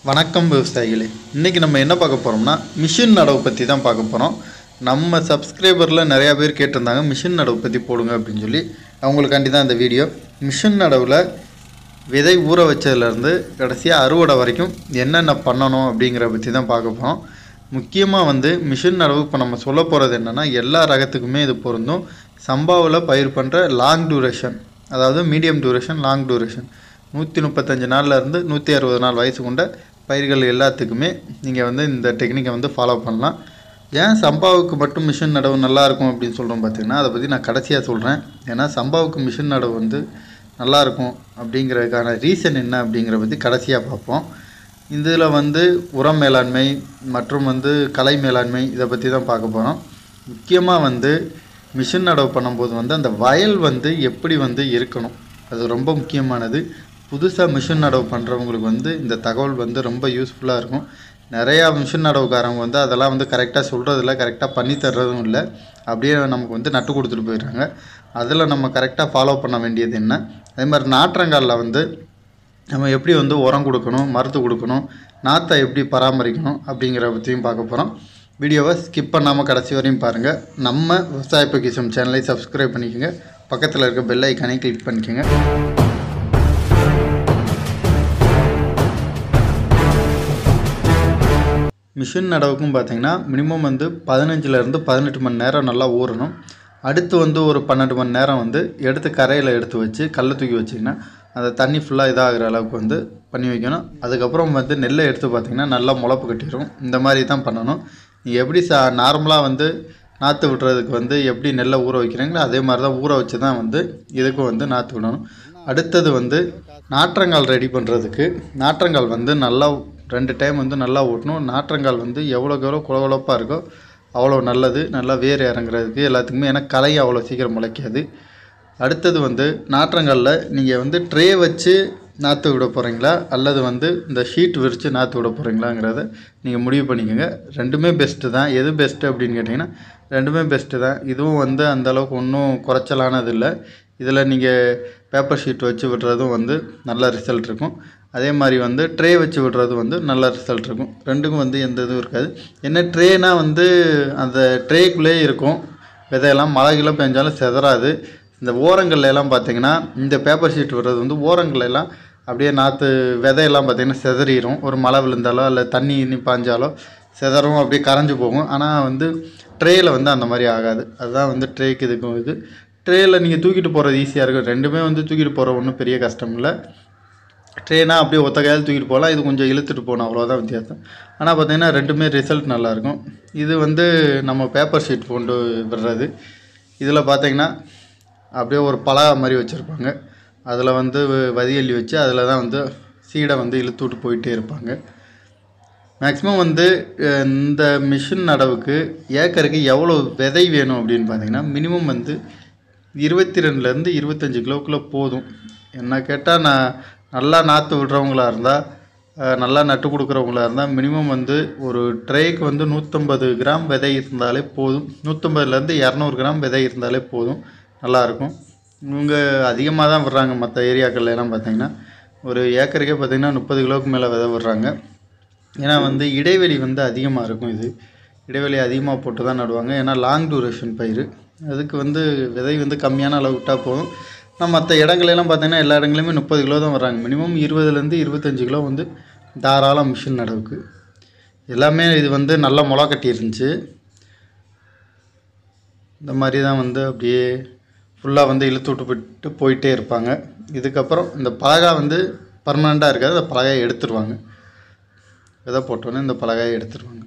வணக்கம் விவசாயிகளே இன்றைக்கி நம்ம என்ன பார்க்க போகிறோம்னா மிஷின் நடவு பற்றி தான் பார்க்க போகிறோம் நம்ம சப்ஸ்கிரைபரில் நிறையா பேர் கேட்டிருந்தாங்க மிஷின் நடவு பற்றி போடுங்க அப்படின்னு சொல்லி அவங்களுக்காண்டி தான் இந்த வீடியோ மிஷின் நடவில் விதை ஊற வச்சதுலேருந்து கடைசியாக அறுவடை வரைக்கும் என்னென்ன பண்ணணும் அப்படிங்கிற பற்றி தான் பார்க்க போகிறோம் முக்கியமாக வந்து மிஷின் நடவு இப்போ நம்ம சொல்ல போகிறது என்னென்னா எல்லா ரகத்துக்குமே இது பொருந்தும் சம்பாவில் பயிர் பண்ணுற லாங் டூரேஷன் அதாவது மீடியம் டூரேஷன் லாங் டூரேஷன் நூற்றி முப்பத்தஞ்சு நாள்லேருந்து நூற்றி அறுபது நாள் வயசு கொண்ட பயிர்கள் எல்லாத்துக்குமே நீங்கள் வந்து இந்த டெக்னிக்கை வந்து ஃபாலோ பண்ணலாம் ஏன் சம்பாவுக்கு மட்டும் மிஷின் நடவு நல்லா இருக்கும் அப்படின்னு சொல்கிறோம் பார்த்தீங்கன்னா அதை பற்றி நான் கடைசியாக சொல்கிறேன் ஏன்னா சம்பாவுக்கு மிஷின் நடவு வந்து நல்லாயிருக்கும் அப்படிங்கிறதுக்கான ரீசன் என்ன அப்படிங்கிற பற்றி கடைசியாக பார்ப்போம் இதில் வந்து உரம் மேலாண்மை மற்றும் வந்து கலை மேலாண்மை இதை பற்றி தான் பார்க்க போகிறோம் முக்கியமாக வந்து மிஷின் நடவு பண்ணும்போது வந்து அந்த வயல் வந்து எப்படி வந்து இருக்கணும் அது ரொம்ப முக்கியமானது புதுசாக மிஷின் நடவு பண்ணுறவங்களுக்கு வந்து இந்த தகவல் வந்து ரொம்ப யூஸ்ஃபுல்லாக இருக்கும் நிறையா மிஷின் நடவுக்காரங்க வந்து அதெல்லாம் வந்து கரெக்டாக சொல்கிறதில்ல கரெக்டாக பண்ணி தர்றதும் இல்லை அப்படியே நமக்கு வந்து நட்டு கொடுத்துட்டு போயிடுறாங்க அதில் நம்ம கரெக்டாக ஃபாலோ பண்ண வேண்டியது என்ன அதே மாதிரி நாற்றங்காலில் வந்து நம்ம எப்படி வந்து உரம் கொடுக்கணும் மருந்து கொடுக்கணும் நாற்றை எப்படி பராமரிக்கணும் அப்படிங்கிற பற்றியும் பார்க்க போகிறோம் வீடியோவை ஸ்கிப் பண்ணாமல் கடைசி வரையும் பாருங்கள் நம்ம விவசாய பொக்கிஷம் சேனலை சப்ஸ்கிரைப் பண்ணிக்கோங்க பக்கத்தில் இருக்க பெல் ஐக்கானை கிளிக் பண்ணிக்கோங்க மிஷின் நடவுக்கும் பார்த்தீங்கன்னா மினிமம் வந்து பதினஞ்சுலேருந்து பதினெட்டு மணி நேரம் நல்லா ஊறணும் அடுத்து வந்து ஒரு பன்னெண்டு மணி நேரம் வந்து எடுத்து கரையில் எடுத்து வச்சு கல்லை தூக்கி வச்சிங்கன்னா அந்த தண்ணி ஃபுல்லாக இதாகிற அளவுக்கு வந்து பண்ணி வைக்கணும் அதுக்கப்புறம் வந்து நெல்லை எடுத்து பார்த்திங்கன்னா நல்லா முளப்பு கட்டிடும் இந்த மாதிரி தான் பண்ணணும் நீங்கள் எப்படி சா நார்மலாக வந்து நாற்று விடுறதுக்கு வந்து எப்படி நெல்லை ஊற வைக்கிறீங்களோ அதே மாதிரி தான் ஊற வச்சு தான் வந்து இதுக்கும் வந்து நாற்று விடணும் அடுத்தது வந்து நாற்றங்கால் ரெடி பண்ணுறதுக்கு நாற்றங்கால் வந்து நல்லா ரெண்டு டைம் வந்து நல்லா ஓட்டணும் நாற்றங்கால் வந்து எவ்வளோக்கு எவ்வளோ குளகுளப்பாக இருக்கோ அவ்வளோ நல்லது நல்லா வேர் இறங்குறதுக்கு எல்லாத்துக்குமே ஏன்னா களை அவ்வளோ சீக்கிரம் முளைக்காது அடுத்தது வந்து நாற்றங்காலில் நீங்கள் வந்து ட்ரே வச்சு நாற்று விட போகிறீங்களா அல்லது வந்து இந்த ஷீட் விரித்து நாற்று விட போகிறீங்களாங்கிறத நீங்கள் முடிவு பண்ணிக்கோங்க ரெண்டுமே பெஸ்ட்டு தான் எது பெஸ்ட்டு அப்படின்னு கேட்டிங்கன்னா ரெண்டுமே பெஸ்ட்டு தான் இதுவும் வந்து அந்த அளவுக்கு ஒன்றும் குறைச்சலானது இல்லை இதில் நீங்கள் பேப்பர் ஷீட் வச்சு விடுறதும் வந்து நல்ல ரிசல்ட் இருக்கும் அதே மாதிரி வந்து ட்ரே வச்சு விடுறது வந்து நல்ல ரிசல்ட் இருக்கும் ரெண்டுக்கும் வந்து எந்த இதுவும் இருக்காது என்ன ட்ரேனா வந்து அந்த ட்ரேக்குள்ளேயே இருக்கும் விதையெல்லாம் மழை கிலோ பெஞ்சாலும் செதறாது இந்த ஓரங்கள்ல எல்லாம் பார்த்தீங்கன்னா இந்த பேப்பர் ஷீட் விடுறது வந்து ஓரங்கள்ல எல்லாம் அப்படியே நாற்று விதையெல்லாம் பார்த்தீங்கன்னா செதறிடும் ஒரு மழை விழுந்தாலோ இல்லை தண்ணி இன்னி பாஞ்சாலோ செதறும் அப்படியே கரைஞ்சு போகும் ஆனால் வந்து ட்ரேயில் வந்து அந்த மாதிரி ஆகாது அதுதான் வந்து ட்ரேக்கு இதுக்கும் இது ட்ரேயில் நீங்கள் தூக்கிட்டு போகிறது ஈஸியாக இருக்கும் ரெண்டுமே வந்து தூக்கிட்டு போகிற ஒன்றும் பெரிய கஷ்டம் இல்லை ட்ரெயினா அப்படியே ஒத்த கையால் தூக்கிட்டு போகலாம் இது கொஞ்சம் இழுத்துட்டு போகணும் அவ்வளோதான் வித்தியாசம் ஆனால் பார்த்தீங்கன்னா ரெண்டுமே ரிசல்ட் நல்லாயிருக்கும் இது வந்து நம்ம பேப்பர் ஷீட் கொண்டு விடுறது இதில் பார்த்தீங்கன்னா அப்படியே ஒரு பலகை மாதிரி வச்சுருப்பாங்க அதில் வந்து வதியள்ளி வச்சு அதில் தான் வந்து சீடை வந்து இழுத்து விட்டு போயிட்டே இருப்பாங்க மேக்ஸிமம் வந்து அஹ், இந்த மிஷின் நடவுக்கு ஏக்கருக்கு எவ்வளோ விதை வேணும் அப்படின்னு பார்த்தீங்கன்னா மினிமம் வந்து இருபத்தி ரெண்டுலேருந்து இருபத்தஞ்சி கிலோக்குள்ளே போதும் என்ன கேட்டால் நான் நல்லா நாற்று விடுறவங்களா இருந்தால் அஹ், நல்லா நட்டு கொடுக்குறவங்களா இருந்தால் மினிமம் வந்து ஒரு ட்ரேக்கு வந்து நூற்றம்பது கிராம் விதை இருந்தாலே போதும் நூற்றம்பதுலேருந்து இரநூறு கிராம் விதை இருந்தாலே போதும் நல்லாயிருக்கும் இவங்க அதிகமாக தான் விடுறாங்க மற்ற ஏரியாக்கள்ல எல்லாம் பார்த்தீங்கன்னா ஒரு ஏக்கருக்கே பார்த்தீங்கன்னா முப்பது கிலோவுக்கு மேலே விதை விடுறாங்க ஏன்னா வந்து இடைவெளி வந்து அதிகமாக இருக்கும் இது இடைவெளி அதிகமாக போட்டு தான் நடுவாங்க ஏன்னா லாங் டூரேஷன் பயிர் அதுக்கு வந்து விதை வந்து கம்மியான அளவு விட்டால் போதும் நான் மற்ற இடங்களெல்லாம் பார்த்தீங்கன்னா எல்லா இடங்களையுமே முப்பது கிலோ தான் வர்றாங்க மினிமம் இருபதுலேருந்து இருபத்தஞ்சி கிலோ வந்து தாராளம் மிஷின் நடவுக்கு எல்லாமே இது வந்து நல்லா முளை கட்டி இருந்துச்சு இந்த மாதிரி தான் வந்து அப்படியே ஃபுல்லாக வந்து இழுத்து விட்டு விட்டு போயிட்டே இருப்பாங்க இதுக்கப்புறம் இந்த பலகா வந்து பர்மனெண்ட்டாக இருக்காது அந்த பலகையை எடுத்துருவாங்க விதை போட்டோன்னே இந்த பலகையை எடுத்துருவாங்க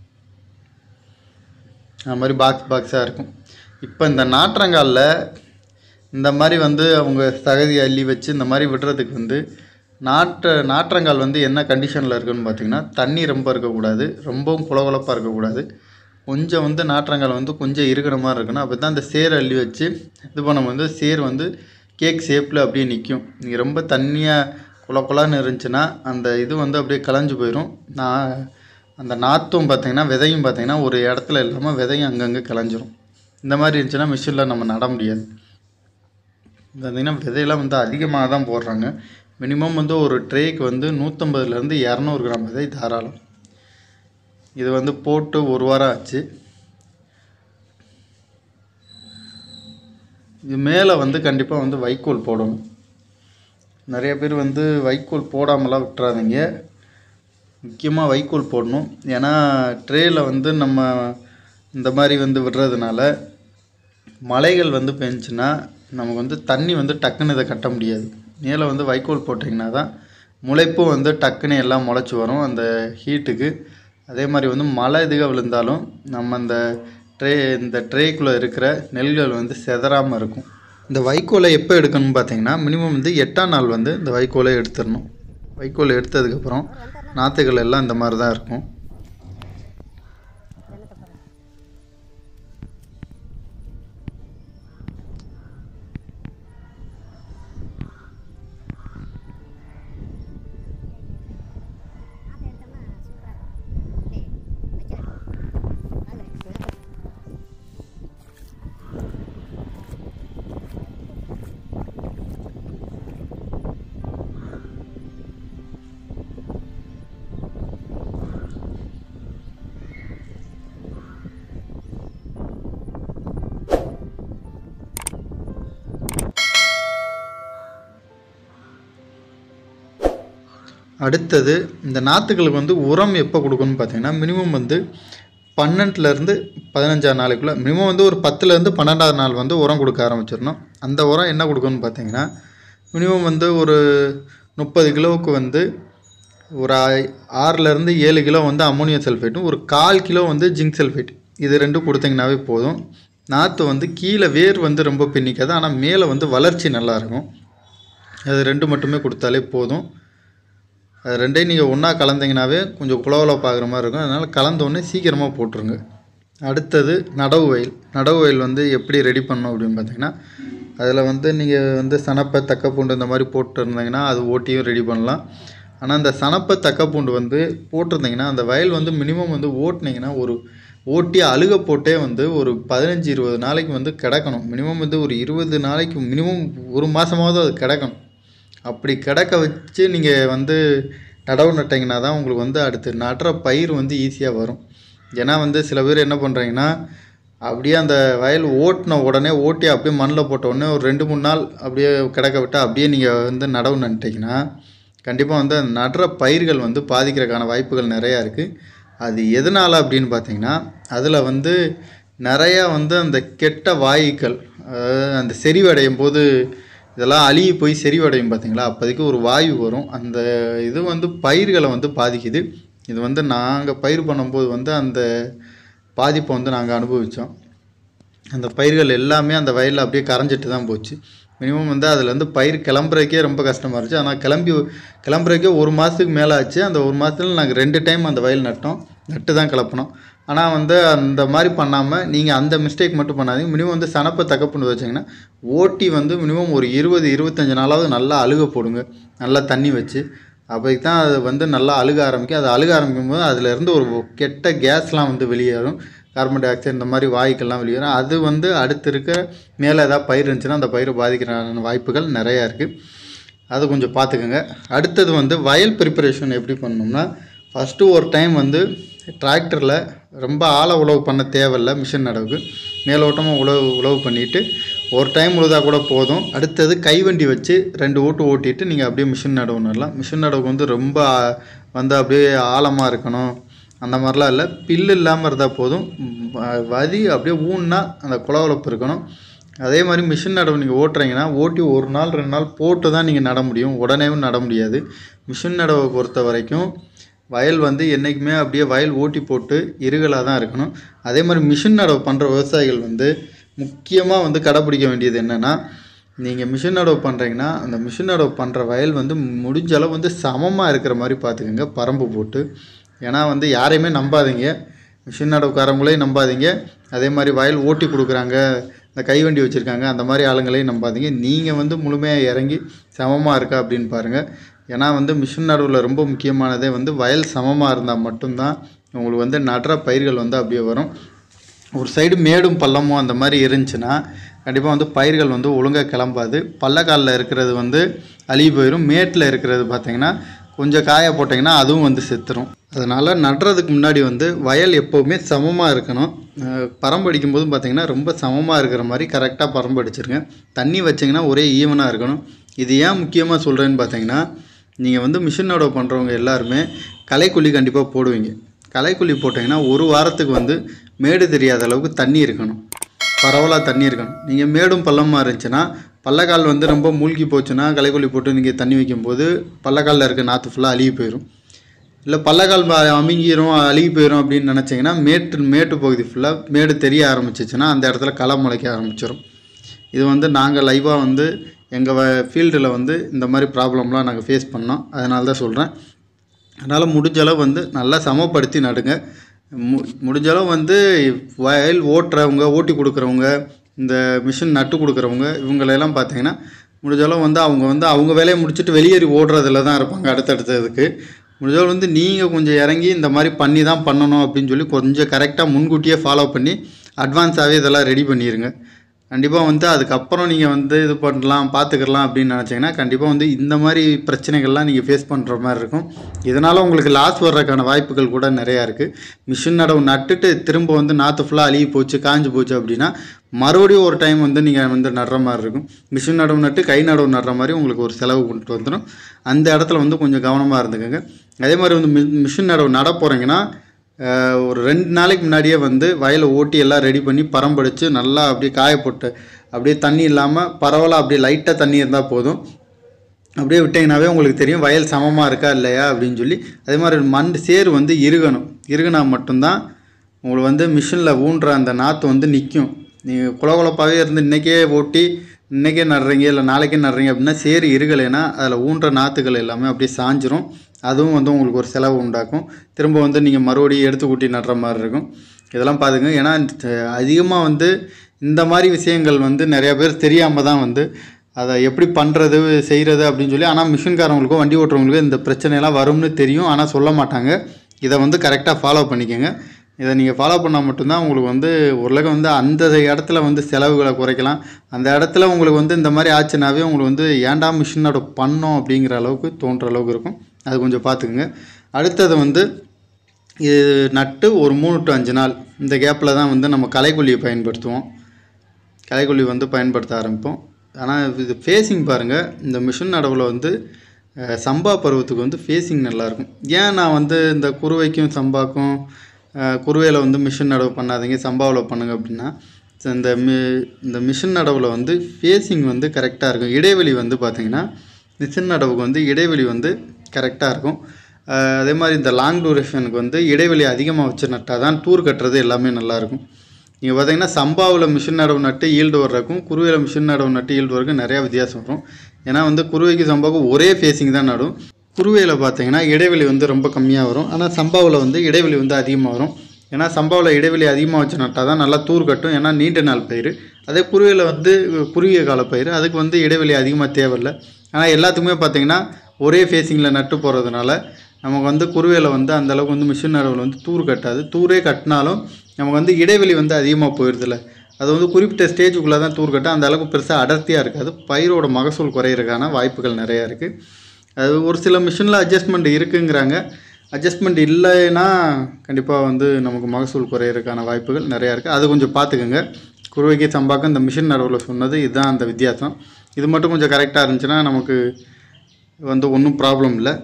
அது மாதிரி பாக்ஸ் பாக்ஸாக இருக்கும் இப்போ இந்த நாற்றங்காலில் இந்த மாதிரி வந்து அவங்க சகதி அள்ளி வச்சு இந்த மாதிரி விடுறதுக்கு வந்து நாற்ற நாற்றங்கால் வந்து என்ன கண்டிஷனில் இருக்குன்னு பார்த்தீங்கன்னா தண்ணி ரொம்ப இருக்கக்கூடாது ரொம்பவும் குளகுளப்பாக இருக்கக்கூடாது கொஞ்சம் வந்து நாற்றங்கால் வந்து கொஞ்சம் இருக்கிற மாதிரி இருக்கணும் அப்போ தான் அந்த சேர் அள்ளி வச்சு இது பண்ணும்போது சேர் வந்து கேக் ஷேப்பில் அப்படியே நிற்கும் நீங்கள் ரொம்ப தண்ணியாக குள குளன்னு இருந்துச்சுன்னா அந்த இது வந்து அப்படியே கலைஞ்சு போயிடும் நான் அந்த நாற்றும் பார்த்தீங்கன்னா விதையும் பார்த்தீங்கன்னா ஒரு இடத்துல இல்லாமல் விதையும் அங்கங்கே கலைஞ்சிரும் இந்த மாதிரி இருந்துச்சுன்னா மிஷினில் நம்ம நட முடியாது பார்த்தீங்கன்னா விதையெல்லாம் வந்து அதிகமாக தான் போடுறாங்க மினிமம் வந்து ஒரு ட்ரேக்கு வந்து நூற்றம்பதுலேருந்து இரநூறு கிராம் விதை தாராளம் இது வந்து போட்டு ஒரு வாரம் ஆச்சு இது மேலே வந்து கண்டிப்பாக வந்து வைக்கோல் போடணும் நிறைய பேர் வந்து வைக்கோல் போடாமலாம் விட்டுறாதீங்க முக்கியமாக வைக்கோல் போடணும் ஏன்னா ட்ரேயில் வந்து நம்ம இந்த மாதிரி வந்து விடுறதுனால மழைகள் வந்து பெஞ்சுன்னா நமக்கு வந்து தண்ணி வந்து டக்குன்னு இதை கட்ட முடியாது மேலே வந்து வைக்கோல் போட்டிங்கன்னா தான் முளைப்பும் வந்து டக்குன்னு எல்லாம் முளைச்சி வரும் அந்த ஹீட்டுக்கு அதே மாதிரி வந்து மழை இதுக விழுந்தாலும் நம்ம அந்த ட்ரே இந்த ட்ரேக்குள்ளே இருக்கிற நெல்கள் வந்து செதறாமல் இருக்கும் இந்த வைக்கோலை எப்போ எடுக்கணும்னு பார்த்தீங்கன்னா மினிமம் வந்து எட்டாம் நாள் வந்து இந்த வைக்கோலை எடுத்துடணும் வைக்கோல் எடுத்ததுக்கப்புறம் நாற்றுகள் எல்லாம் இந்த மாதிரி தான் இருக்கும் அடுத்தது இந்த நாற்றுகளுக்கு வந்து உரம் எப்போ கொடுக்கணும்னு பார்த்தீங்கன்னா மினிமம் வந்து பன்னெண்டுலேருந்து பதினஞ்சாம் நாளைக்குள்ளே மினிமம் வந்து ஒரு பத்துலேருந்து பன்னெண்டாவது நாள் வந்து உரம் கொடுக்க ஆரம்பிச்சிடணும் அந்த உரம் என்ன கொடுக்கணும்னு பார்த்தீங்கன்னா மினிமம் வந்து ஒரு முப்பது கிலோவுக்கு வந்து ஒரு ஆ- ஆறுலேருந்து ஏழு கிலோ வந்து அம்மோனியம் சல்ஃபேட்டும் ஒரு கால் கிலோ வந்து ஜிங்க் சல்ஃபேட் இது ரெண்டும் கொடுத்தீங்கன்னாவே போதும் நாற்று வந்து கீழே வேர் வந்து ரொம்ப பின்னிக்காது ஆனால் மேலே வந்து வளர்ச்சி நல்லா இருக்கும் அது ரெண்டு மட்டுமே கொடுத்தாலே போதும் அது ரெண்டையும் நீங்கள் ஒன்றா கலந்தீங்கனாவே கொஞ்சம் குளவலாக பார்க்குற மாதிரி இருக்கும் அதனால் கலந்த உடனே சீக்கிரமாக போட்டுருங்க அடுத்தது நடவு வயல் நடவு வயல் வந்து எப்படி ரெடி பண்ணணும் அப்படின்னு பார்த்தீங்கன்னா அதில் வந்து நீங்கள் வந்து சனப்பை தக்கப்பூண்டு இந்த மாதிரி போட்டிருந்தீங்கன்னா அது ஓட்டியும் ரெடி பண்ணலாம் ஆனால் அந்த சனப்பை தக்கப்பூண்டு வந்து போட்டிருந்தீங்கன்னா அந்த வயல் வந்து மினிமம் வந்து ஓட்டுனீங்கன்னா ஒரு ஓட்டி அழுக போட்டே வந்து ஒரு பதினஞ்சு இருபது நாளைக்கு வந்து கிடக்கணும் மினிமம் வந்து ஒரு இருபது நாளைக்கு மினிமம் ஒரு மாதமாவது அது கிடக்கணும் அப்படி கிடக்க வச்சு நீங்கள் வந்து நடவு நட்டிங்கன்னா தான் உங்களுக்கு வந்து அடுத்து நடுற பயிர் வந்து ஈஸியாக வரும் ஏன்னா வந்து சில பேர் என்ன பண்ணுறீங்கன்னா அப்படியே அந்த வயல் ஓட்டின உடனே ஓட்டி அப்படியே மண்ணில் போட்ட உடனே ஒரு ரெண்டு மூணு நாள் அப்படியே கிடக்க விட்டு அப்படியே நீங்கள் வந்து நடவு நட்டிங்கன்னா கண்டிப்பாக வந்து அந்த நடுற பயிர்கள் வந்து பாதிக்கிறதுக்கான வாய்ப்புகள் நிறையா இருக்குது அது எதனால் அப்படின்னு பார்த்தீங்கன்னா அதில் வந்து நிறையா வந்து அந்த கெட்ட வாயுக்கள் அதாவது அந்த செறிவடையும் போது இதெல்லாம் அழுகி போய் செறிவடையும் பார்த்தீங்களா அப்போதைக்கு ஒரு வாயு வரும் அந்த இது வந்து பயிர்களை வந்து பாதிக்குது இது வந்து நாங்கள் பயிர் பண்ணும்போது வந்து அந்த பாதிப்பை வந்து நாங்கள் அனுபவித்தோம் அந்த பயிர்கள் எல்லாமே அந்த வயலில் அப்படியே கரைஞ்சிட்டு தான் போச்சு மினிமம் வந்து அதுலேருந்து பயிர் கிளம்புறதுக்கே ரொம்ப கஷ்டமாக இருந்துச்சு ஆனால் கிளம்பி கிளம்புறதுக்கே ஒரு மாதத்துக்கு மேலே ஆச்சு அந்த ஒரு மாதத்துல நாங்கள் ரெண்டு டைம் அந்த வயல் நட்டோம் நட்டு தான் கிளப்பினோம் ஆனால் வந்து அந்த மாதிரி பண்ணாமல் நீங்கள் அந்த மிஸ்டேக் மட்டும் பண்ணாதீங்க மினிமம் வந்து சனப்பை தக்கப்புண்டு வச்சிங்கன்னா ஓட்டி வந்து மினிமம் ஒரு இருபது இருபத்தஞ்சு நாளாவது நல்லா அழுக போடுங்க நல்லா தண்ணி வச்சு அப்போதைக்கு தான் அது வந்து நல்லா அழுக ஆரம்பிக்கும் அது அழுக ஆரம்பிக்கும் போது அதுலேருந்து ஒரு கெட்ட கேஸ்லாம் வந்து வெளியேறும் கார்பன் டை ஆக்சைடு இந்த மாதிரி வாயுக்கள்லாம் வெளியேறும் அது வந்து அடுத்து இருக்க மேலே ஏதாவது பயிர் இருந்துச்சுன்னா அந்த பயிரை பாதிக்கிற வாய்ப்புகள் நிறையா இருக்குது அது கொஞ்சம் பார்த்துக்கோங்க அடுத்தது வந்து வயல் ப்ரிப்பரேஷன் எப்படி பண்ணணும்னா ஃபஸ்ட்டு ஒரு டைம் வந்து டிராக்டரில் ரொம்ப ஆழ உழவு பண்ண தேவையில்ல மிஷின் நடவுக்கு மேலோட்டமாக உழவு உழவு பண்ணிவிட்டு ஒரு டைம் உழுதா கூட போதும் அடுத்தது கைவண்டி வச்சு ரெண்டு ஓட்டு ஓட்டிட்டு நீங்கள் அப்படியே மிஷின் நடவு நடலாம் மிஷின் நடவுக்கு வந்து ரொம்ப ஆ- வந்து அப்படியே ஆழமாக இருக்கணும் அந்த மாதிரிலாம் இல்லை பில்லு இல்லாமல் இருந்தால் போதும் வ- வதி அப்படியே ஊன்னா அந்த குளவளப்பு இருக்கணும் அதே மாதிரி மிஷின் நடவு நீங்கள் ஓட்டுறீங்கன்னா ஓட்டி ஒரு நாள் ரெண்டு நாள் போட்டு தான் நீங்கள் நட முடியும் உடனேவும் நட முடியாது மிஷின் நடவை பொறுத்த வரைக்கும் வயல் வந்து என்றைக்குமே அப்படியே வயல் ஓட்டி போட்டு இருகலாக தான் இருக்கணும் அதே மாதிரி மிஷின் நடவு பண்ணுற விவசாயிகள் வந்து முக்கியமாக வந்து கடைப்பிடிக்க வேண்டியது என்னென்னா நீங்கள் மிஷின் நடவு பண்ணுறீங்கன்னா அந்த மிஷின் நடவு பண்ணுற வயல் வந்து முடிஞ்ச அளவு வந்து சமமாக இருக்கிற மாதிரி பார்த்துக்கோங்க பரம்பு போட்டு ஏன்னா வந்து யாரையுமே நம்பாதீங்க மிஷின் நடவுக்காரங்களையும் நம்பாதீங்க அதே மாதிரி வயல் ஓட்டி கொடுக்குறாங்க இந்த கைவண்டி வச்சுருக்காங்க அந்த மாதிரி ஆளுங்களையும் நம்பாதீங்க நீங்கள் வந்து முழுமையாக இறங்கி சமமாக இருக்கா அப்படின்னு பாருங்கள் ஏன்னா வந்து மிஷின் நடுவில் ரொம்ப முக்கியமானதே வந்து வயல் சமமாக இருந்தால் மட்டும்தான் உங்களுக்கு வந்து நடுற பயிர்கள் வந்து அப்படியே வரும் ஒரு சைடு மேடும் பள்ளமும் அந்த மாதிரி இருந்துச்சுன்னா கண்டிப்பாக வந்து பயிர்கள் வந்து ஒழுங்காக கிளம்பாது பள்ளக்காலில் இருக்கிறது வந்து அழுகி போயிடும் மேட்டில் இருக்கிறது பார்த்தீங்கன்னா கொஞ்சம் காய போட்டிங்கன்னா அதுவும் வந்து செத்துரும் அதனால் நடுறதுக்கு முன்னாடி வந்து வயல் எப்போவுமே சமமாக இருக்கணும் அஹ் பரம்படிக்கும் போதும் பார்த்தீங்கன்னா ரொம்ப சமமாக இருக்கிற மாதிரி கரெக்டாக பரம்படிச்சிருங்க தண்ணி வச்சிங்கன்னா ஒரே ஈவனாக இருக்கணும் இது ஏன் முக்கியமாக சொல்கிறேன்னு பார்த்தீங்கன்னா நீங்கள் வந்து மிஷின் நடவு பண்ணுறவங்க எல்லாருமே களைக்குழி கண்டிப்பாக போடுவீங்க களைக்குழி போட்டிங்கன்னா ஒரு வாரத்துக்கு வந்து மேடு தெரியாத அளவுக்கு தண்ணி இருக்கணும் பரவலாக தண்ணி இருக்கணும் நீங்கள் மேடும் பள்ளமாக இருந்துச்சுன்னா பள்ளக்கால் வந்து ரொம்ப மூழ்கி போச்சுன்னா களைக்கொல்லி போட்டு நீங்கள் தண்ணி வைக்கும்போது பள்ளக்காலில் இருக்க நாற்று ஃபுல்லாக அழுகி போயிடும் இல்லை பள்ளக்கால் ம- அமுங்கிரும் அழுகி போயிடும் அப்படின்னு நினச்சிங்கன்னா மேட்டு மேட்டு பகுதி ஃபுல்லாக மேடு தெரிய ஆரம்பிச்சிச்சுன்னா அந்த இடத்துல களை முளைக்க ஆரம்பிச்சிடும் இது வந்து நாங்கள் லைவாக வந்து எங்கள் ஃபீல்டில் வந்து இந்த மாதிரி ப்ராப்ளம்லாம் நாங்கள் ஃபேஸ் பண்ணோம் அதனால தான் சொல்கிறேன் அதனால் முடிஞ்ச அளவு வந்து நல்லா சமப்படுத்தி நடுங்க மு முடிஞ்ச அளவு வந்து வயல் ஓட்டுறவங்க ஓட்டி கொடுக்குறவங்க இந்த மிஷின் நட்டு கொடுக்குறவங்க இவங்களெல்லாம் பார்த்தீங்கன்னா முடிஞ்ச அளவு வந்து அவங்க வந்து அவங்க வேலையை முடிச்சுட்டு வெளியேறி ஓடுறதுல தான் இருப்பாங்க அடுத்தடுத்ததுக்கு முடிஞ்ச அளவு வந்து நீங்கள் கொஞ்சம் இறங்கி இந்த மாதிரி பண்ணி தான் பண்ணணும் அப்படின்னு சொல்லி கொஞ்சம் கரெக்டாக முன்கூட்டியே ஃபாலோ பண்ணி அட்வான்ஸாகவே இதெல்லாம் ரெடி பண்ணிடுங்க கண்டிப்பாக வந்து அதுக்கப்புறம் நீங்கள் வந்து இது பண்ணலாம் பார்த்துக்கலாம் அப்படின்னு நினச்சிங்கன்னா கண்டிப்பாக வந்து இந்த மாதிரி பிரச்சனைகள்லாம் நீங்கள் ஃபேஸ் பண்ணுற மாதிரி இருக்கும் இதனால் உங்களுக்கு லாஸ் வர்றதுக்கான வாய்ப்புகள் கூட நிறையா இருக்குது மிஷின் நடவு நட்டுட்டு திரும்ப வந்து நாற்று ஃபுல்லாக அழுகி போச்சு காஞ்சு போச்சு அப்படின்னா மறுபடியும் ஒரு டைம் வந்து நீங்கள் வந்து நடுற மாதிரி இருக்கும் மிஷின் நடவு நட்டு கை நடவு நடுற மாதிரி உங்களுக்கு ஒரு செலவு கொண்டு வந்துடும் அந்த இடத்துல வந்து கொஞ்சம் கவனமாக இருந்துக்கோங்க அதே மாதிரி வந்து மி மிஷின் நடவு நட போகிறீங்கன்னா அஹ் ஒரு ரெண்டு நாளைக்கு முன்னாடியே வந்து வயலை ஓட்டி எல்லாம் ரெடி பண்ணி பரம்படிச்சு நல்லா அப்படியே காய போட்டு அப்படியே தண்ணி இல்லாமல் பரவலாக அப்படியே லைட்டாக தண்ணி இருந்தால் போதும் அப்படியே விட்டிங்கனாவே உங்களுக்கு தெரியும் வயல் சமமாக இருக்கா இல்லையா அப்படின்னு சொல்லி அதே மாதிரி மண் சேறு வந்து இறுகணும் இறுகுனா மட்டும்தான் உங்களுக்கு வந்து மிஷினில் ஊன்ற அந்த நாற்று வந்து நிற்கும் நீங்கள் குலகுலப்பாகவே இருந்து இன்றைக்கே ஓட்டி இன்றைக்கே நடுறீங்க இல்லை நாளைக்கே நடுறீங்க அப்படின்னா சேறு இருகலைன்னா அதில் ஊன்ற நாற்றுகள் எல்லாமே அப்படியே சாஞ்சிரும் அதுவும் வந்து உங்களுக்கு ஒரு செலவு உண்டாக்கும் திரும்ப வந்து நீங்கள் மறுபடியும் எடுத்து கூட்டி நடுற மாதிரி இருக்கும் இதெல்லாம் பார்த்துங்க ஏன்னா அதிகமாக வந்து இந்த மாதிரி விஷயங்கள் வந்து நிறைய பேர் தெரியாமல் தான் வந்து அதை எப்படி பண்ணுறது செய்கிறது அப்படின்னு சொல்லி ஆனால் மிஷின்காரவங்களுக்கும் வண்டி ஓட்டுறவங்களுக்கும் இந்த பிரச்சனையெல்லாம் வரும்னு தெரியும் ஆனால் சொல்ல மாட்டாங்க இதை வந்து கரெக்டாக ஃபாலோ பண்ணிக்கோங்க இதை நீங்கள் ஃபாலோ பண்ணால் மட்டும்தான் உங்களுக்கு வந்து ஓரளவுக்கு வந்து அந்த இடத்துல வந்து செலவுகளை குறைக்கலாம் அந்த இடத்துல உங்களுக்கு வந்து இந்த மாதிரி ஆச்சுனாவே உங்களுக்கு வந்து ஏன்டா மிஷினோட பண்ணோம் அப்படிங்கிற அளவுக்கு தோன்ற அளவுக்கு இருக்கும் அது கொஞ்சம் பார்த்துக்குங்க அடுத்தது வந்து இது நட்டு ஒரு மூணு டு அஞ்சு நாள் இந்த கேப்பில் தான் வந்து நம்ம களைக்கொல்லியை பயன்படுத்துவோம் களைக்கொல்லி வந்து பயன்படுத்த ஆரம்பிப்போம் ஆனால் இது ஃபேஸிங் பாருங்கள் இந்த மிஷின் நடவில் வந்து அஹ், சம்பா பருவத்துக்கு வந்து ஃபேஸிங் நல்லாயிருக்கும் ஏன் நான் வந்து இந்த குருவைக்கும் சம்பாக்கும் அஹ், குருவையில் வந்து மிஷின் நடவு பண்ணாதீங்க சம்பாவில் பண்ணுங்க அப்படின்னா ச- இந்த மி இந்த மிஷின் நடவில் வந்து ஃபேஸிங் வந்து கரெக்டாக இருக்கும் இடைவெளி வந்து பார்த்திங்கன்னா மிஷின் நடவுக்கு வந்து இடைவெளி வந்து கரெக்டாக இருக்கும் அஹ், அதே மாதிரி இந்த லாங் டூரேஷனுக்கு வந்து இடைவெளி அதிகமாக வச்சு நட்டால் தான் டூர் கட்டுறது எல்லாமே நல்லாயிருக்கும் நீங்கள் பார்த்தீங்கன்னா சம்பாவில் மிஷின் நடவு நட்டு ஈல்டு வர்றதுக்கும் குருவையில் மிஷின் நடவு நட்டு ஈல்டு வர்றதுக்கும் நிறையா வித்தியாசம் வரும் ஏன்னா வந்து குருவைக்கு சம்பாவுக்கும் ஒரே ஃபேஸிங் தான் நடும் குருவையில் பார்த்தீங்கன்னா இடைவெளி வந்து ரொம்ப கம்மியாக வரும் ஆனால் சம்பாவில் வந்து இடைவெளி வந்து அதிகமாக வரும் ஏன்னா சம்பாவில் இடைவெளி அதிகமாக வச்சு நட்டால் தான் நல்லா தூர் கட்டும் ஏன்னா நீண்ட நாள் பயிர் அதே குருவையில் வந்து குறுகிய கால பயிர் அதுக்கு வந்து இடைவெளி அதிகமாக தேவையில்லை ஆனால் எல்லாத்துக்குமே பார்த்தீங்கன்னா ஒரே ஃபேஸிங்கில் நட்டு போகிறதுனால நமக்கு வந்து குருவையில் வந்து அந்த அளவுக்கு வந்து மிஷின் நடவில் வந்து தூர் கட்டாது தூரே கட்டினாலும் நமக்கு வந்து இடைவெளி வந்து அதிகமாக போயிடுதுல அது வந்து குறிப்பிட்ட ஸ்டேஜுக்குள்ளே தான் தூர் கட்டும் அந்த அளவுக்கு பெருசாக அடர்த்தியாக இருக்காது பயிரோட மகசூல் குறையிறதுக்கான வாய்ப்புகள் நிறையா இருக்குது அது ஒரு சில மிஷினில் அட்ஜஸ்ட்மெண்ட் இருக்குங்கிறாங்க அட்ஜஸ்ட்மெண்ட் இல்லைன்னா கண்டிப்பாக வந்து நமக்கு மகசூல் குறையிறதுக்கான வாய்ப்புகள் நிறையா இருக்குது அது கொஞ்சம் பார்த்துக்கோங்க குருவைக்கு சம்பாக்கு இந்த மிஷின் நடுவில் சொன்னது இதுதான் அந்த வித்தியாசம் இது மட்டும் கொஞ்சம் கரெக்டாக இருந்துச்சுன்னா நமக்கு வந்து ஒன்றும் ப்ராப்ளம் இல்லை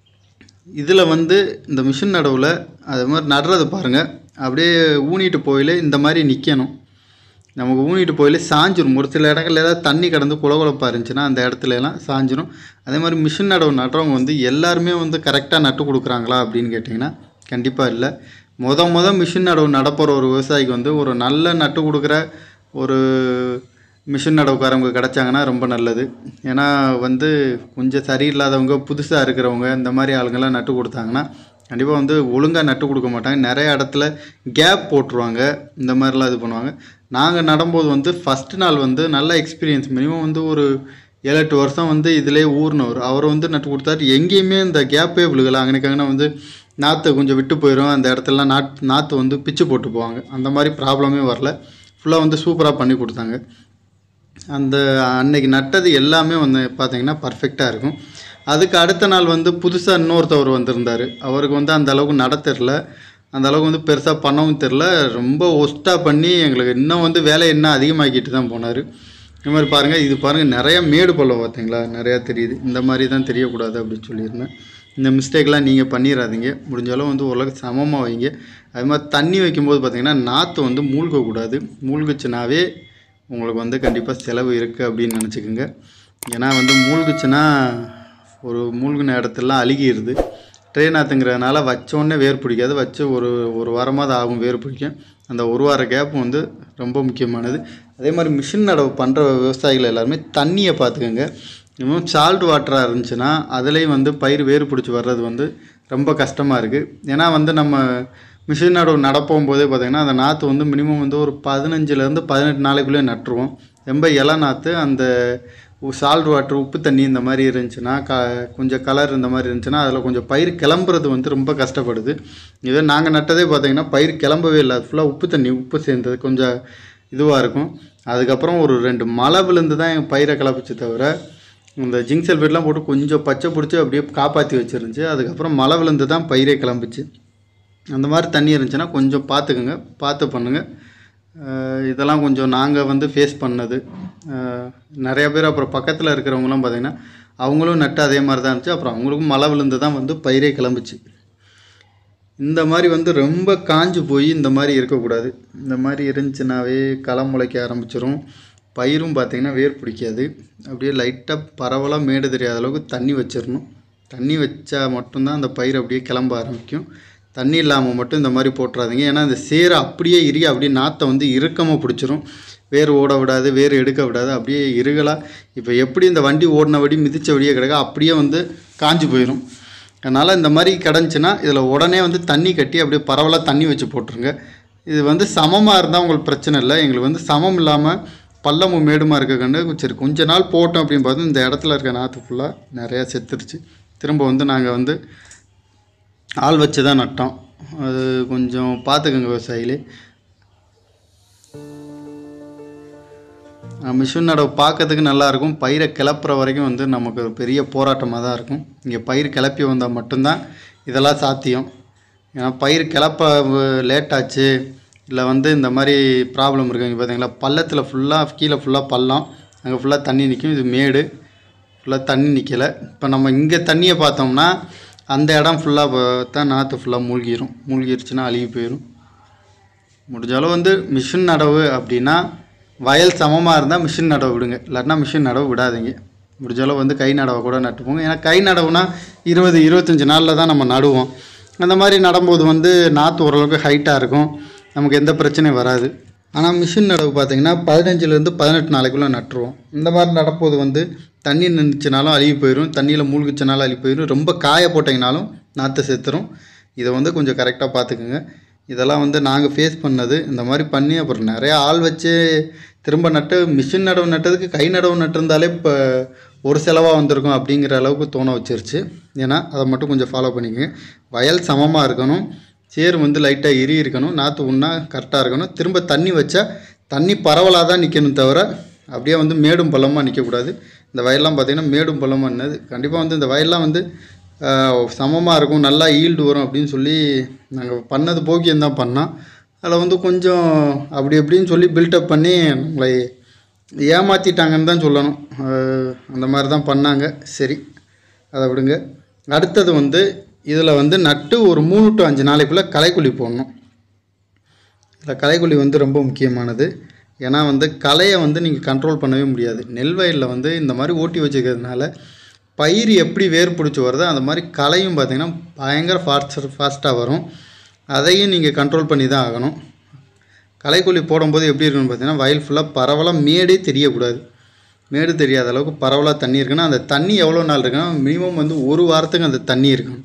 இதில் வந்து இந்த மிஷின் நடுவில் அது மாதிரி நடுறது பாருங்கள் அப்படியே ஊனிட்டு போயில இந்த மாதிரி நிற்கணும் நமக்கு ஊனிட்டு போயில சாஞ்சிரும் ஒரு சில இடங்கள்ல ஏதாவது தண்ணி கடந்து குளகுளப்பாக இருந்துச்சுன்னா அந்த இடத்துல எல்லாம் சாஞ்சிரும் அதே மாதிரி மிஷின் நடவு நடுறவங்க வந்து எல்லாருமே வந்து கரெக்டாக நட்டு கொடுக்குறாங்களா அப்படின்னு கேட்டிங்கன்னா கண்டிப்பாக இல்லை முத முத மிஷின் நடவு நடப்போகிற ஒரு விவசாயிக்கு வந்து ஒரு நல்ல நட்டு கொடுக்குற ஒரு மிஷின் நடவுக்காரவங்க கிடச்சாங்கன்னா ரொம்ப நல்லது ஏன்னா வந்து கொஞ்சம் சரியில்லாதவங்க புதுசாக இருக்கிறவங்க இந்த மாதிரி ஆளுங்கெல்லாம் நட்டு கொடுத்தாங்கன்னா கண்டிப்பாக வந்து ஒழுங்காக நட்டு கொடுக்க மாட்டாங்க நிறைய இடத்துல கேப் போட்டுருவாங்க இந்த மாதிரிலாம் இது பண்ணுவாங்க நாங்கள் நடும்போது வந்து ஃபஸ்ட்டு நாள் வந்து நல்ல எக்ஸ்பீரியன்ஸ் மினிமம் வந்து ஒரு ஏழு எட்டு வருஷம் வந்து இதிலே ஊறினவர் அவர் வந்து நட்டு கொடுத்தாரு எங்கேயுமே இந்த கேப்பே விழுகலை அங்கனைக்காங்கன்னா வந்து நாற்று கொஞ்சம் விட்டு போயிடும் அந்த இடத்துலலாம் நாட் நாற்று வந்து பிச்சு போட்டு போவாங்க அந்த மாதிரி ப்ராப்ளமே வரல ஃபுல்லாக வந்து சூப்பராக பண்ணி கொடுத்தாங்க அந்த அன்னைக்கு நட்டது எல்லாமே வந்து பார்த்தீங்கன்னா பர்ஃபெக்டாக இருக்கும் அதுக்கு அடுத்த நாள் வந்து புதுசாக இன்னொருத்தவர் வந்திருந்தார் அவருக்கு வந்து அந்த அளவுக்கு நட தெரில அந்த அளவுக்கு வந்து பெருசாக பண்ணவும் தெரில ரொம்ப ஒஸ்ட்டாக பண்ணி எங்களுக்கு இன்னும் வந்து வேலை என்ன அதிகமாக்கிட்டு தான் போனார் இந்த மாதிரி பாருங்கள் இது பாருங்கள் நிறையா மேடு பள்ளம் பார்த்தீங்களா நிறையா தெரியுது இந்த மாதிரி தான் தெரியக்கூடாது அப்படின்னு சொல்லியிருந்தேன் இந்த மிஸ்டேக்லாம் நீங்கள் பண்ணிடாதீங்க முடிஞ்ச அளவு வந்து ஓரளவுக்கு சமமாக வைங்க அது மாதிரி தண்ணி வைக்கும்போது பார்த்தீங்கன்னா நாற்று வந்து மூழ்கக்கூடாது மூழ்குச்சுனாவே உங்களுக்கு வந்து கண்டிப்பாக செலவு இருக்குது அப்படின்னு நினச்சிக்கோங்க ஏன்னா வந்து மூழ்குச்சுன்னா ஒரு மூழ்கின இடத்தெல்லாம் அழுகிடுது ட்ரே நாற்றுங்கிறதுனால வச்சோடனே வேர் பிடிக்காது வச்சு ஒரு ஒரு வாரமாவது ஆகும் வேர் பிடிக்கும் அந்த ஒரு வார கேப் வந்து ரொம்ப முக்கியமானது அதே மாதிரி மிஷின் நடவு பண்ணுற விவசாயிகள் எல்லாருமே தண்ணியை பார்த்துக்கோங்க இன்னும் சால்ட் வாட்டராக இருந்துச்சுன்னா அதுலேயும் வந்து பயிர் வேர் பிடிச்சி வர்றது வந்து ரொம்ப கஷ்டமாக இருக்குது ஏன்னா வந்து நம்ம மிஷின் நடவு நடப்போம் போதே பார்த்திங்கன்னா அந்த நாற்று வந்து மினிமம் வந்து ஒரு பதினஞ்சுலேருந்து பதினெட்டு நாளைக்குள்ளேயே நட்டுருவோம் ரொம்ப இலை நாற்று அந்த சால்ட் வாட்டர் உப்பு தண்ணி இந்த மாதிரி இருந்துச்சுன்னா க கொஞ்சம் கலர் இந்த மாதிரி இருந்துச்சுன்னா அதில் கொஞ்சம் பயிர் கிளம்புறது வந்து ரொம்ப கஷ்டப்படுது இதே நாங்கள் நட்டதே பார்த்தீங்கன்னா பயிர் கிளம்பவே இல்லை அது ஃபுல்லாக உப்பு தண்ணி உப்பு சேர்ந்தது கொஞ்சம் இதுவாக இருக்கும் அதுக்கப்புறம் ஒரு ரெண்டு மழை விழுந்து தான் எங்கள் பயிரை கிளப்பிச்சு தவிர இந்த ஜிங்க் சல்ஃபேட்லாம் போட்டு கொஞ்சம் பச்சை பிடிச்சி அப்படியே காப்பாற்றி வச்சிருந்துச்சு அதுக்கப்புறம் மழை விழுந்து தான் பயிரே கிளம்புச்சு அந்த மாதிரி தண்ணி இருந்துச்சுன்னா கொஞ்சம் பார்த்துக்குங்க பார்த்து பண்ணுங்கள் அஹ் இதெல்லாம் கொஞ்சம் நாங்கள் வந்து ஃபேஸ் பண்ணது அஹ் நிறைய பேர் அப்புறம் பக்கத்தில் இருக்கிறவங்களாம் பார்த்திங்கன்னா அவங்களும் நட்டு அதே மாதிரி தான் இருந்துச்சு அப்புறம் அவங்களுக்கும் மழை விழுந்து தான் வந்து பயிரே கிளம்புச்சு இந்த மாதிரி வந்து ரொம்ப காஞ்சு போய் இந்த மாதிரி இருக்கக்கூடாது இந்த மாதிரி இருந்துச்சுனாவே களை முளைக்க ஆரம்பிச்சிரும் பயிரும் பார்த்திங்கன்னா வேர் பிடிக்காது அப்படியே லைட்டாக பரவலாக மேடு தெரியாத அளவுக்கு தண்ணி வச்சிடணும் தண்ணி வச்சா மட்டும்தான் அந்த பயிர் அப்படியே கிளம்ப ஆரம்பிக்கும் தண்ணி இல்லாமல் மட்டும் இந்த மாதிரி போட்டுறாதீங்க ஏன்னா இந்த சேரை அப்படியே இறுகி அப்படியே நாற்றை வந்து இறுக்கமாக பிடிச்சிரும் வேர் ஓட விடாது வேர் எடுக்க விடாது அப்படியே இருகலாக இப்போ எப்படி இந்த வண்டி ஓடினபடி மிதிச்சபடியே கிடக்க அப்படியே வந்து காஞ்சு போயிடும் அதனால் இந்த மாதிரி கிடந்துச்சுன்னா இதில் உடனே வந்து தண்ணி கட்டி அப்படியே பரவலாக தண்ணி வச்சு போட்டுருங்க இது வந்து சமமாக இருந்தால் உங்களுக்கு பிரச்சனை இல்லை எங்களுக்கு வந்து சமம் இல்லாமல் பள்ளமும் மேடுமா இருக்க கண்டு சரி கொஞ்ச நாள் போட்டோம் அப்படின்னு பார்த்து இந்த இடத்துல இருக்க நாற்று ஃபுல்லாக நிறையா செத்துருச்சு திரும்ப வந்து நாங்கள் வந்து ஆள் வச்சு தான் நட்டோம் அது கொஞ்சம் பார்த்துக்கோங்க விவசாயிகளே மிஷின் நடவு பார்க்கறதுக்கு நல்லாயிருக்கும் பயிரை கிளப்புற வரைக்கும் வந்து நமக்கு ஒரு பெரிய போராட்டமாக தான் இருக்கும் இங்கே பயிர் கிளப்பி வந்தால் மட்டும்தான் இதெல்லாம் சாத்தியம் ஏன்னா பயிர் கிளப்ப லேட் ஆச்சு இல்லை வந்து இந்த மாதிரி ப்ராப்ளம் இருக்குது இங்கே பார்த்தீங்களா பள்ளத்தில் ஃபுல்லாக கீழே ஃபுல்லாக பள்ளம் அங்கே ஃபுல்லாக தண்ணி நிற்கும் இது மேடு ஃபுல்லாக தண்ணி நிற்கலை இப்போ நம்ம இங்கே தண்ணியை பார்த்தோம்னா அந்த இடம் ஃபுல்லாக பார்த்தா நாற்று ஃபுல்லாக மூழ்கிரும் மூழ்கிருச்சுன்னா அழுகி போயிடும் முடிஞ்ச அளவு வந்து மிஷின் நடவு அப்படின்னா வயல் சமமாக இருந்தால் மிஷின் நடவு விடுங்க இல்லாட்டினா மிஷின் நடவு விடாதீங்க முடிஞ்ச அளவு வந்து கை நடவை கூட நட்டுப்போங்க ஏன்னா கை நடவுனா இருபது இருபத்தஞ்சி நாளில் தான் நம்ம நடுவோம் அந்த மாதிரி நடும்போது வந்து நாற்று ஓரளவுக்கு ஹைட்டாக இருக்கும் நமக்கு எந்த பிரச்சனையும் வராது ஆனால் மிஷின் நடவு பார்த்தீங்கன்னா பதினஞ்சுலேருந்து பதினெட்டு நாளைக்குள்ளே நட்டுருவோம் இந்த மாதிரி நடப்போது வந்து தண்ணி நின்றுச்சுனாலும் அழுகி போயிடும் தண்ணியில் மூழ்கிச்சனாலும் அழுகி போயிடும் ரொம்ப காய போட்டிங்கனாலும் நாற்று செத்துரும் இதை வந்து கொஞ்சம் கரெக்டாக பார்த்துக்குங்க இதெல்லாம் வந்து நாங்கள் ஃபேஸ் பண்ணது இந்த மாதிரி பண்ணி அப்புறம் நிறையா ஆள் வச்சு திரும்ப நட்டு மிஷின் நடவு நட்டதுக்கு கை நடவு நட்டிருந்தாலே இப்போ ஒரு செலவாக வந்திருக்கும் அப்படிங்கிற அளவுக்கு தோண வச்சிருச்சு ஏன்னா அதை மட்டும் கொஞ்சம் ஃபாலோ பண்ணிக்கங்க வயல் சமமாக இருக்கணும் சேர் வந்து லைட்டாக எரி இருக்கணும் நாற்று உண்ணா கரெக்டாக இருக்கணும் திரும்ப தண்ணி வச்சா தண்ணி பரவலாக தான் நிற்கணும் தவிர அப்படியே வந்து மேடும் பள்ளமாக நிற்கக்கூடாது இந்த வயல்லாம் பார்த்திங்கன்னா மேடும் பள்ளமாக என்னது கண்டிப்பாக வந்து இந்த வயல்லாம் வந்து சமமாக இருக்கும் நல்லா ஈல்டு வரும் அப்படின்னு சொல்லி நாங்கள் பண்ணது போக்கியம் தான் பண்ணோம் அதில் வந்து கொஞ்சம் அப்படி இப்படின்னு சொல்லி பில்டப் பண்ணி நம்மளை ஏமாற்றிட்டாங்கன்னு தான் சொல்லணும் அஹ் அந்த மாதிரி தான் பண்ணாங்க சரி அதை விடுங்க அடுத்தது வந்து இதில் வந்து நட்டு ஒரு மூணு டு அஞ்சு நாளைக்குள்ளே களைக்குழி போடணும் இதில் களைக்குழி வந்து ரொம்ப முக்கியமானது ஏன்னா வந்து களையை வந்து நீங்கள் கண்ட்ரோல் பண்ணவே முடியாது நெல் வயலில் வந்து இந்த மாதிரி ஓட்டி வச்சுக்கிறதுனால பயிர் எப்படி வேர் பிடிச்சி வருதோ அந்த மாதிரி களையும் பார்த்திங்கன்னா பயங்கர ஃபாஸ்ட் ஃபாஸ்ட்டாக வரும் அதையும் நீங்கள் கண்ட்ரோல் பண்ணி தான் ஆகணும் களைக்கொல்லி போடும்போது எப்படி இருக்குன்னு பார்த்தீங்கன்னா வயல் ஃபுல்லாக பரவலாக மேடே தெரியக்கூடாது மேடு தெரியாத அளவுக்கு பரவலாக தண்ணி இருக்குன்னா அந்த தண்ணி எவ்வளோ நாள் இருக்குன்னா மினிமம் வந்து ஒரு வாரத்துக்கு அந்த தண்ணி இருக்கணும்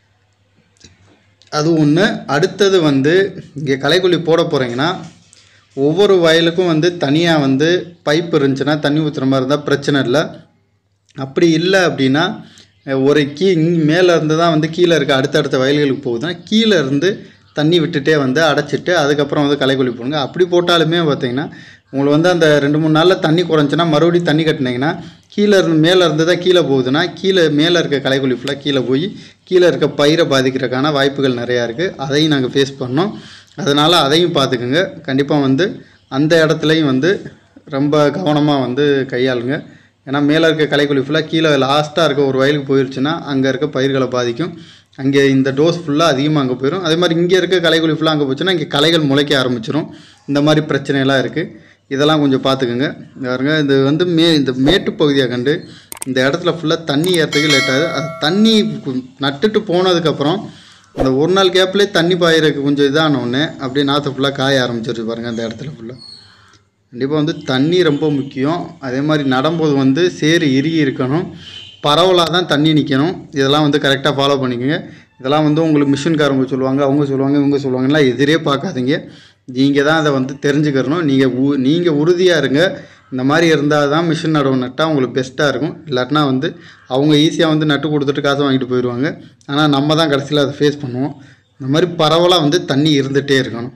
அது ஒன்று அடுத்தது வந்து இங்கே களைக்கொல்லி போட போகிறீங்கன்னா ஒவ்வொரு வயலுக்கும் வந்து தனியாக வந்து பைப் இருந்துச்சுன்னா தண்ணி ஊற்றுற மாதிரி இருந்தால் பிரச்சனை இல்லை அப்படி இல்லை அப்படின்னா அஹ், ஒரு கீ மேலே இருந்து தான் வந்து கீழே இருக்க அடுத்தடுத்த வயல்களுக்கு போகுதுன்னா கீழே இருந்து தண்ணி விட்டுட்டே வந்து அடைச்சிட்டு அதுக்கப்புறம் வந்து களைக்கொல்லி போடுங்க அப்படி போட்டாலுமே பார்த்தீங்கன்னா உங்களுக்கு வந்து அந்த ரெண்டு மூணு நாளில் தண்ணி குறைஞ்சுன்னா மறுபடியும் தண்ணி கட்டினீங்கன்னா கீழே இருந்து மேலே இருந்து தான் கீழே போகுதுன்னா கீழே மேலே இருக்க களைக்கொல்லி ஃபுல்லாக கீழே போய் கீழே இருக்க பயிரை பாதிக்கிறதுக்கான வாய்ப்புகள் நிறையா இருக்குது அதையும் நாங்கள் ஃபேஸ் பண்ணோம் அதனால் அதையும் பார்த்துக்குங்க கண்டிப்பாக வந்து அந்த இடத்துலையும் வந்து ரொம்ப கவனமாக வந்து கையாளுங்க ஏன்னா மேலே இருக்க களைக்கொல்லி ஃபுல்லாக கீழே லாஸ்ட்டாக இருக்க ஒரு வயலுக்கு போயிடுச்சுன்னா அங்கே இருக்க பயிர்களை பாதிக்கும் அங்கே இந்த டோஸ் ஃபுல்லாக அதிகமாக அங்கே போயிடும் அதே மாதிரி இங்கே இருக்க களைக்கொல்லி ஃபுல்லாக அங்கே போச்சுன்னா இங்கே களைகள் முளைக்க ஆரம்பிச்சிடும் இந்த மாதிரி பிரச்சனையெல்லாம் இருக்குது இதெல்லாம் கொஞ்சம் பார்த்துக்குங்க இங்க பாருங்க இது வந்து மே இந்த மேட்டு பகுதியாக கண்டு இந்த இடத்துல ஃபுல்லாக தண்ணி ஏறதுக்கு லேட் ஆகுது அது தண்ணி கு- நட்டுட்டு போனதுக்கப்புறம் அந்த ஒரு நாள் கேப்லேயே தண்ணி பாயிறதுக்கு கொஞ்சம் இதான உடனே அப்படியே நாற்று ஃபுல்லாக காய ஆரம்பிச்சிருச்சு பாருங்கள் அந்த இடத்துல ஃபுல்லாக கண்டிப்பாக வந்து தண்ணி ரொம்ப முக்கியம் அதே மாதிரி நடும்போது வந்து சேறு இறுகி இருக்கணும் பரவலாக தான் தண்ணி நிற்கணும் இதெல்லாம் வந்து கரெக்டாக ஃபாலோ பண்ணிக்கோங்க இதெல்லாம் வந்து உங்களுக்கு மிஷின்காரங்க சொல்லுவாங்க அவங்க சொல்லுவாங்க இவங்க சொல்லுவாங்கலாம் எதிரே பார்க்காதீங்க நீங்கள் தான் அதை வந்து தெரிஞ்சுக்கிறணும் நீங்கள் உ நீங்கள் உறுதியாக இருங்க இந்த மாதிரி இருந்தால் தான் மிஷின் நடவு நட்டால் உங்களுக்கு பெஸ்ட்டாக இருக்கும் இல்லாட்டினா வந்து அவங்க ஈஸியாக வந்து நட்டு கொடுத்துட்டு காசை வாங்கிட்டு போயிடுவாங்க ஆனால் நம்ம தான் கடைசியில் அதை ஃபேஸ் பண்ணுவோம் இந்த மாதிரி பரவலாக வந்து தண்ணி இருந்துகிட்டே இருக்கணும்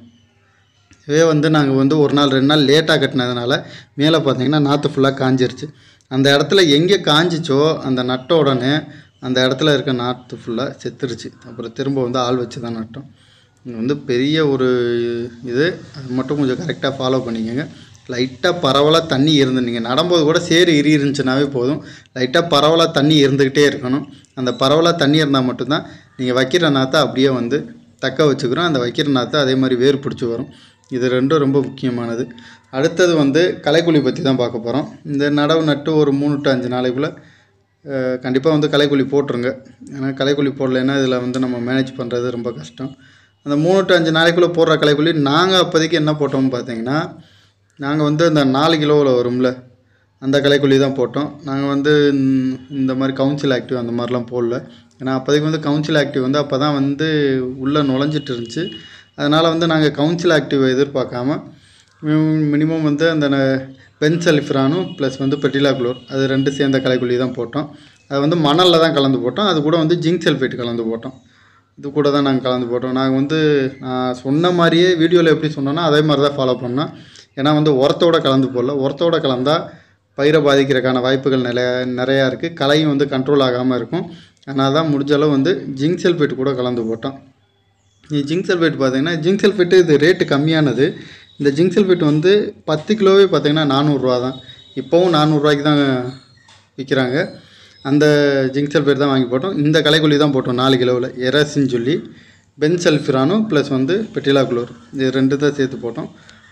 இதுவே வந்து நாங்கள் வந்து ஒரு நாள் ரெண்டு நாள் லேட்டாக கட்டினதுனால மேலே பார்த்தீங்கன்னா நாற்று ஃபுல்லாக காஞ்சிருச்சு அந்த இடத்துல எங்கே காஞ்சிச்சோ அந்த நட்ட உடனே அந்த இடத்துல இருக்க நாற்று ஃபுல்லாக செத்துருச்சு அப்புறம் திரும்ப வந்து ஆள் வச்சு தான் நட்டோம் இது வந்து பெரிய ஒரு இது அது மட்டும் கொஞ்சம் கரெக்டாக ஃபாலோ பண்ணிக்கோங்க லைட்டாக பரவலாக தண்ணி இருந்து நீங்கள் நடும்போது கூட சேறு இறி இருந்துச்சுனாவே போதும் லைட்டாக பரவலாக தண்ணி இருந்துக்கிட்டே இருக்கணும் அந்த பரவலாக தண்ணி இருந்தால் மட்டும்தான் நீங்கள் வைக்கிற நாற்றை அப்படியே வந்து தக்க வச்சுக்கிறோம் அந்த வைக்கிற நாற்றை அதே மாதிரி வேர் பிடிச்சி வரும் இது ரெண்டும் ரொம்ப முக்கியமானது அடுத்தது வந்து களைக்குழி பற்றி தான் பார்க்க போகிறோம் இந்த நடவு நட்டு ஒரு மூணு டு அஞ்சு நாளைக்குள்ளே கண்டிப்பாக வந்து களைக்குழி போட்டுருங்க ஏன்னா களைக்குழி போடலைன்னா இதில் வந்து நம்ம மேனேஜ் பண்ணுறது ரொம்ப கஷ்டம் அந்த மூணு டு அஞ்சு நாளைக்குள்ளே போடுற களைக்குழி நாங்கள் அப்போதைக்கு என்ன போட்டோம்னு பார்த்தீங்கன்னா நாங்கள் வந்து அந்த நாலு கிலோவில் வரும்ல அந்த களைக்குழி தான் போட்டோம் நாங்கள் வந்து இந்த- இந்த மாதிரி கவுன்சில் ஆக்டிவ் அந்த மாதிரிலாம் போடல ஏன்னா அப்போதைக்கு வந்து கவுன்சில் ஆக்டிவ் வந்து அப்போ தான் வந்து உள்ளே நுழைஞ்சிட்டு இருந்துச்சு அதனால் வந்து நாங்கள் கவுன்சில் ஆக்டிவ் எதிர்பார்க்காம மினிமம் வந்து அந்த பென்சல்ஃபிரானும் ப்ளஸ் வந்து பெட்டிலா குளோர் அது ரெண்டு சேர்ந்த களைக்குழி தான் போட்டோம் அது வந்து மணலில் தான் கலந்து போட்டோம் அது கூட வந்து ஜிங்க் சல்ஃபேட் கலந்து போட்டோம் இது கூட தான் நாங்கள் கலந்து போட்டோம் நாங்கள் வந்து நான் சொன்ன மாதிரியே வீடியோவில் எப்படி சொன்னோன்னா அதே மாதிரி தான் ஃபாலோ பண்ணோம் ஏன்னா வந்து உரத்தோட கலந்து போடல உரத்தோட கலந்தால் பயிரை பாதிக்கிறதுக்கான வாய்ப்புகள் நிறையா நிறையா இருக்குது களையும் வந்து கண்ட்ரோல் ஆகாமல் இருக்கும் அதனால தான் முடிஞ்ச அளவு வந்து ஜிங்க் சல்ஃபேட் கூட கலந்து போட்டோம் இந்த ஜிங்க் சல்ஃபேட் பார்த்தீங்கன்னா ஜிங்க் சல்ஃபேட்டு இது ரேட்டு கம்மியானது இந்த ஜிங்க் சல்ஃபேட் வந்து பத்து கிலோவே பார்த்தீங்கன்னா நானூறுரூவா தான் இப்போவும் நானூறுரூவாய்க்கு தான் விற்கிறாங்க அந்த ஜிங்க் சல்ஃபேட் தான் வாங்கி போட்டோம் இந்த களைக்கொல்லி தான் போட்டோம் நாலு கிலோவில் எரசின்னு சொல்லி பென்சல்ஃபிரானும் ப்ளஸ் வந்து பெட்டிலா குளோர் இது ரெண்டு தான் சேர்த்து போட்டோம்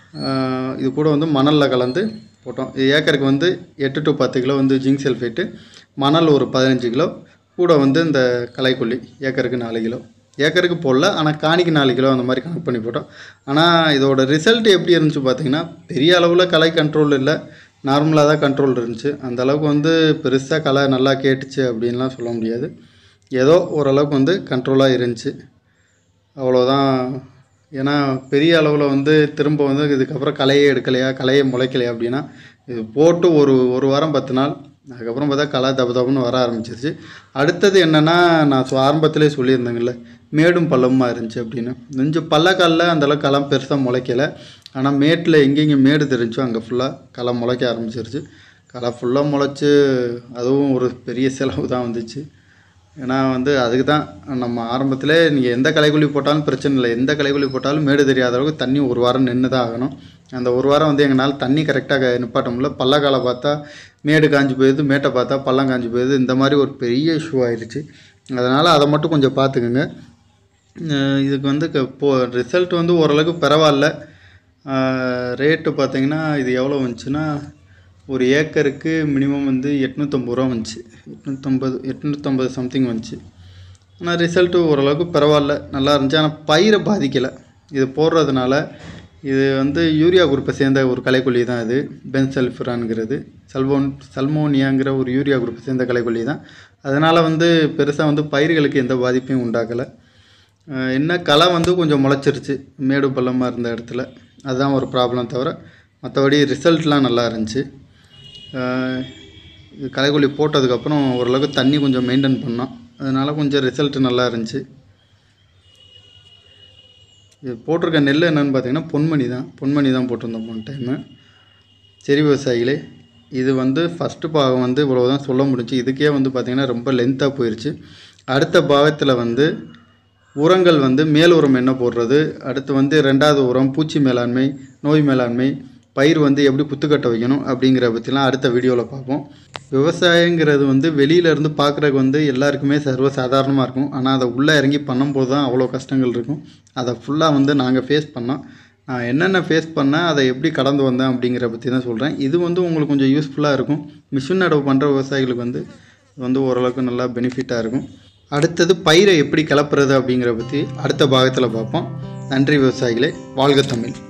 ஆஹ் இது கூட வந்து மணலில் கலந்து போட்டோம் இது ஏக்கருக்கு வந்து எட்டு டு பத்து கிலோ வந்து ஜிங்க் சல்ஃபேட்டு மணல் ஒரு பதினஞ்சு கிலோ கூட வந்து இந்த களைக்கொல்லி ஏக்கருக்கு நாலு கிலோ ஏக்கருக்கு போடல ஆனால் காணிக்கு நாலு கிலோ அந்த மாதிரி கணக்கு பண்ணி போட்டோம் ஆனால் இதோட ரிசல்ட் எப்படி இருந்துச்சு பார்த்தீங்கன்னா பெரிய அளவில் கலை கண்ட்ரோல் இல்லை நார்மலாக தான் கண்ட்ரோல் இருந்துச்சு அந்த அளவுக்கு வந்து பெருசாக கலை நல்லா கேட்டுச்சு அப்படின்லாம் சொல்ல முடியாது ஏதோ ஓரளவுக்கு வந்து கண்ட்ரோலாக இருந்துச்சு அவ்வளோதான் ஏன்னா பெரிய அளவில் வந்து திரும்ப வந்து இதுக்கப்புறம் களையே எடுக்கலையா களையே முளைக்கலையா அப்படின்னா இது போட்டு ஒரு ஒரு வாரம் பத்து நாள் அதுக்கப்புறம் பார்த்தா களை தப்பு தப்புன்னு வர ஆரம்பிச்சிருச்சு அடுத்தது என்னென்னா நான் சொ- ஆரம்பத்திலே சொல்லியிருந்தேங்கல்ல மேடும் பள்ளமாக இருந்துச்சு அப்படின்னு கொஞ்சம் பள்ளக்காலில் அந்தளவுக்கு களம் பெருசாக முளைக்கலை ஆனால் மேட்டில் எங்கெங்கே மேடு தெரிஞ்சோ அங்கே ஃபுல்லாக களை முளைக்க ஆரம்பிச்சிருச்சு களை ஃபுல்லாக முளைச்சி அதுவும் ஒரு பெரிய செலவு தான் வந்துச்சு ஏன்னா வந்து அதுக்கு தான் நம்ம ஆரம்பத்திலே நீங்கள் எந்த களைக்குழி போட்டாலும் பிரச்சனை இல்லை எந்த களைக்குழி போட்டாலும் மேடு தெரியாத அளவுக்கு தண்ணி ஒரு வாரம் நின்று தான் ஆகணும் அந்த ஒரு வாரம் வந்து எங்களால் தண்ணி கரெக்டாக நிப்பாட்ட முடியல பள்ளக்காலை பார்த்தா மேடு காஞ்சி போயிடுது மேட்டை பார்த்தா பள்ளம் காஞ்சி போயிடுது இந்த மாதிரி ஒரு பெரிய இஷ்யூ ஆயிடுச்சு அதனால் அதை மட்டும் கொஞ்சம் பார்த்துக்குங்க அஹ் இதுக்கு வந்து க- போ ரிசல்ட் வந்து ஓரளவுக்கு பரவாயில்ல ரேட்டு பார்த்தீங்கன்னா இது எவ்வளோ வந்துச்சுன்னா ஒரு ஏக்கருக்கு மினிமம் வந்து எட்நூற்றம்பது ரூபா வந்துச்சு எட்நூற்றம்பது எட்நூற்றம்பது சம்திங் வந்துச்சு ஆனால் ரிசல்ட்டு ஓரளவுக்கு பரவாயில்ல நல்லா இருந்துச்சு ஆனால் பயிரை பாதிக்கலை இது போடுறதுனால இது வந்து யூரியா குரூப்பை சேர்ந்த ஒரு களைக்கொல்லி தான் இது பென்சல்ஃபிரான்ங்கிறது சல்மோன் சல்மோனியாங்கிற ஒரு யூரியா குரூப்பை சேர்ந்த களைக்கொல்லி தான் அதனால் வந்து பெருசாக வந்து பயிர்களுக்கு எந்த பாதிப்பையும் உண்டாக்கலை அஹ் என்ன களை வந்து கொஞ்சம் முளைச்சிருச்சு மேடு பள்ளமாக இருந்த இடத்துல அதுதான் ஒரு ப்ராப்ளம் தவிர மற்றபடி ரிசல்ட்லாம் நல்லா இருந்துச்சு அஹ் இது களைக்கொல்லி போட்டதுக்கப்புறம் ஓரளவுக்கு தண்ணி கொஞ்சம் மெயின்டைன் பண்ணோம் அதனால் கொஞ்சம் ரிசல்ட் நல்லா இருந்துச்சு இது போட்டிருக்க நெல் என்னன்னு பார்த்தீங்கன்னா பொன்மணி தான் பொன்மணி தான் போட்டிருந்தோம் போன டைமு சரி விவசாயிகளே இது வந்து ஃபஸ்ட்டு பாகம் வந்து இவ்வளோ தான் சொல்ல முடிஞ்சு இதுக்கே வந்து பார்த்திங்கன்னா ரொம்ப லென்த்தாக போயிடுச்சு அடுத்த பாகத்தில் வந்து உரங்கள் வந்து மேல் உரம் என்ன போடுறது அடுத்து வந்து ரெண்டாவது உரம் பூச்சி மேலாண்மை நோய் மேலாண்மை பயிர் வந்து எப்படி குத்துக்கட்டை வைக்கணும் அப்படிங்கிற பற்றிலாம் அடுத்த வீடியோவில் பார்ப்போம் விவசாயங்கிறது வந்து வெளியிலேருந்து பார்க்குறதுக்கு வந்து எல்லாருக்குமே சர்வ சாதாரணமாக இருக்கும் ஆனால் அதை உள்ளே இறங்கி பண்ணும்போது தான் அவ்வளோ கஷ்டங்கள் இருக்கும் அதை ஃபுல்லாக வந்து நாங்கள் ஃபேஸ் பண்ணோம் நான் என்னென்ன ஃபேஸ் பண்ணேன் அதை எப்படி கடந்து வந்தேன் அப்படிங்கிற பற்றி தான் சொல்கிறேன் இது வந்து உங்களுக்கு கொஞ்சம் யூஸ்ஃபுல்லாக இருக்கும் மிஷின் நடவு பண்ணுற விவசாயிகளுக்கு வந்து இது வந்து ஓரளவுக்கு நல்லா பெனிஃபிட்டாக இருக்கும் அடுத்தது பயிரை எப்படி கிளப்புறது அப்படிங்கிற பற்றி அடுத்த பாகத்தில் பார்ப்போம் நன்றி விவசாயிகளே வாழ்க தமிழ்